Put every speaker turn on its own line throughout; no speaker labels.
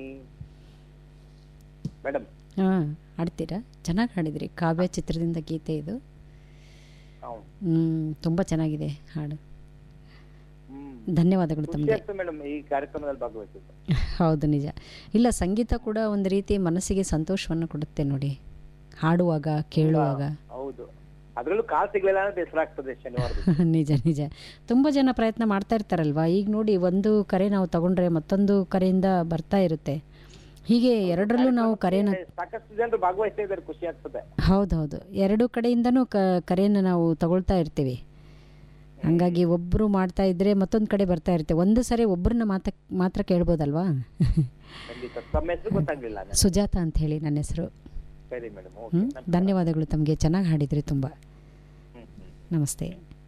Madam
ಹಾಂ ಹಾಡ್ತೀರಾ ಚೆನ್ನಾಗಿ ಹಾಡಿದ್ರಿ ಕಾವ್ಯ ಚಿತ್ರದಿಂದ ಗೀತೆ ಇದು
ಹೌದು
ಹ್ಮ್, ತುಂಬ ಚೆನ್ನಾಗಿದೆ ಹಾಡು
ಹ್ಮ್
ಧನ್ಯವಾದಗಳು
ಖುಷಿ
ತಮಗೆ
ಆಗ್ತದೆ ಮೇಡಮ್ ಈ ಕಾರ್ಯಕ್ರಮದಲ್ಲಿ ಭಾಗವಹಿಸಿದ್ದು
ಹೌದು ನಿಜ ಇಲ್ಲ ಸಂಗೀತ ಕೂಡ ಒಂದು ರೀತಿ ಮನಸ್ಸಿಗೆ ಸಂತೋಷವನ್ನು ಕೊಡುತ್ತೆ ನೋಡಿ ಹಾಡುವಾಗ ಕೇಳುವಾಗ
ಹೌದು ಅದ್ರಲ್ಲೂ ಕಾಲ್ ಸಿಗ್ಲಿಲ್ಲ ಅಂದ್ರೆ ಬೇಸರ ಆಗ್ತದೆ ಶನಿವಾರ
ನಿಜ ನಿಜ ತುಂಬ ಜನ ಪ್ರಯತ್ನ ಮಾಡ್ತಾ ಇರ್ತಾರಲ್ವಾ ಈಗ ನೋಡಿ ಒಂದು ಕರೆ ನಾವು ತಗೊಂಡ್ರೆ ಮತ್ತೊಂದು ಕರೆಯಿಂದ ಬರ್ತಾ ಇರುತ್ತೆ ಹೀಗೆ ಎರಡರಲ್ಲೂ ನಾವು ಕರೆನ
ಸಾಕಷ್ಟು ಜನರು ಭಾಗವಹಿಸ್ತಾ ಇದ್ದಾರೆ ಖುಷಿ ಆಗ್ತದೆ
ಹೌದೌದು ಎರಡು ಕಡೆಯಿಂದನೂ ಕ ಕರೆಯನ್ನು ನಾವು ತಗೊಳ್ತಾ ಇರ್ತೀವಿ ಹಂಗಾಗಿ ಒಬ್ಬರು ಮಾಡ್ತಾ ಇದ್ರೆ ಮತ್ತೊಂದು ಕಡೆ ಬರ್ತಾ ಇರುತ್ತೆ ಒಂದು ಸರಿ ಒಬ್ಬರನ್ನ ಮಾತ ಮಾತ್ರ ಕೇಳ್ಬೋದಲ್ವಾ
ಖಂಡಿತ ತಮ್ಮ ಹೆಸರು ಗೊತ್ತಾಗ್ಲಿಲ್ಲ ನನಗೆ.
ಸುಜಾತ ಅಂತ ಹೇಳಿ ನನ್ನ ಹೆಸರು
ಸರಿ ಮೇಡಮ್ ಓಕೆ
ಹ್ಮ್? ಧನ್ಯವಾದಗಳು ತಮಗೆ ಚೆನ್ನಾಗಿ ಹಾಡಿದ್ರಿ ತುಂಬ
ಹ್ಮ್ ಹ್ಮ್
ನಮಸ್ತೆ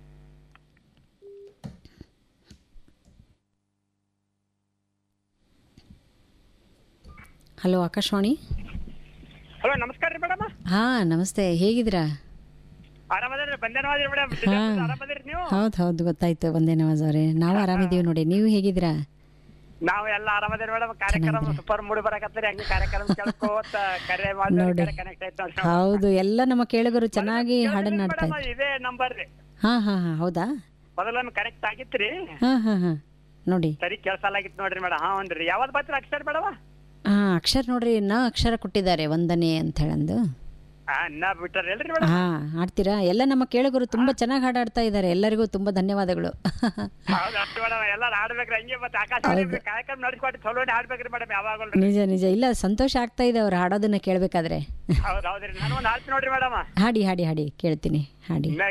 ಹಲೋ ಆಕಾಶವಾಣಿ
ಹಲೋ ನಮಸ್ಕಾರ ರೀ ಮೇಡಮ್
ಹಾಂ ನಮಸ್ತೆ ಹೇಗಿದ್ದೀರಾ
ಆರಾಮದ್ರಿ ಬಂದೇನವಾದ್ರಿ ಮೇಡಮ್
ಹಾ.
ಆರಾಮದಿರಿ ನೀವು
ಹೌದು ಹೌದು ಗೊತ್ತಾಯ್ತು ಒಂದೇ ನವಾಜ್ ಅವರೇ ನಾವು ಆರಾಮಿದ್ದೀವಿ ನೋಡಿ ನೀವು ಹೇಗಿದ್ದೀರಾ
ನಾವು ಎಲ್ಲ ಆರಾಮದಿರಿ ಮೇಡಮ್ ಕಾರ್ಯಕ್ರಮ ಸೂಪರ್ ಮೂಡಿ ಬರಕತ್ತೀರಿ ಹಂಗೆ ಕಾರ್ಯಕ್ರಮ ಕೇಳ್ಕೋತ ಕರೆ ಮಾಡಿ
ನೋಡಿ.
ಕನೆಕ್ಟ್ ಆಯ್ತು ನೋಡ್ರಿ.
ಹೌದು ಎಲ್ಲ ನಮ್ಮ ಕೇಳುಗರು ಚೆನ್ನಾಗಿ ಹಾಡನ್ನ ಹಾಡ್ತಾ
ಮೇಡಮ್, ಇದೇ ನಂಬರ್ ರೀ
ಹಾಂ ಹಾಂ ಹಾಂ ಹೌದಾ
ಮೊದಲೊಮ್ಮೆ ಕನೆಕ್ಟ್ ಆಗಿತ್ರಿ
ಹಾಂ ಹಾಂ ಹಾಂ ನೋಡಿ
ಸರಿ ಕೆಲ್ಸಲಾಗಿತ್ತು ನೋಡ್ರಿ ಮೇಡಮ್ ಹಾ ಹ್ಞೂ ಯಾವ್ದು ಬರ್ತೀರಿ ಅಕ್ಷರ ಮೇಡಮ್
ಹಾಂ ಅಕ್ಷರ ನೋಡ್ರಿ ನ ಅಕ್ಷರ ಕೊಟ್ಟಿದ್ದಾರೆ ಒಂದನೇ ಅಂತ ಹೇಳಂದು
ಹಾ ಇನ್ನ ಬಿಟ್ಟಾರ ಎಲ್ರಿ ಮೇಡಮ್
ಹಾಂ ಆಡ್ತೀರಾ ಎಲ್ಲ ನಮ್ಮ ಕೇಳುಗರು ತುಂಬ ಚೆನ್ನಾಗಿ ಹಾಡಾಡ್ತಾ ಇದ್ದಾರೆ ಎಲ್ಲರಿಗೂ ತುಂಬ ಧನ್ಯವಾದಗಳು
ಹೌದು ಅಷ್ಟು ಮೇಡಮ್ ಎಲ್ಲ ಆಡ್ಬೇಕ್ರಿ ಹಂಗೆ ಮತ್ತೆ ಆಕಾಶ ಕಾರ್ಯಕ್ರಮ ನಡೆಸ್ಕೊಟ್ಟು ಚಲೋ ಆಡ್ಬೇಕ್ರಿ ಮೇಡಮ್ ಯಾವಾಗಲೂ
ನಿಜ ನಿಜ ಇಲ್ಲ ಸಂತೋಷ ಆಗ್ತಾ ಇದೆ ಅವ್ರು ಹಾಡೋದನ್ನ ಕೇಳಬೇಕಾದ್ರೆ
ಹೌದು ಹೌದ್ರಿ ನಾನು ಒಂದು ಹಾಡ್ತೀನಿ ನೋಡ್ರಿ ಮೇಡಮ್
ಹಾಡಿ ಹಾಡಿ ಹಾಡಿ ಕೇಳ್ತೀನಿ ಹಾಡಿ
ಇನ್ನ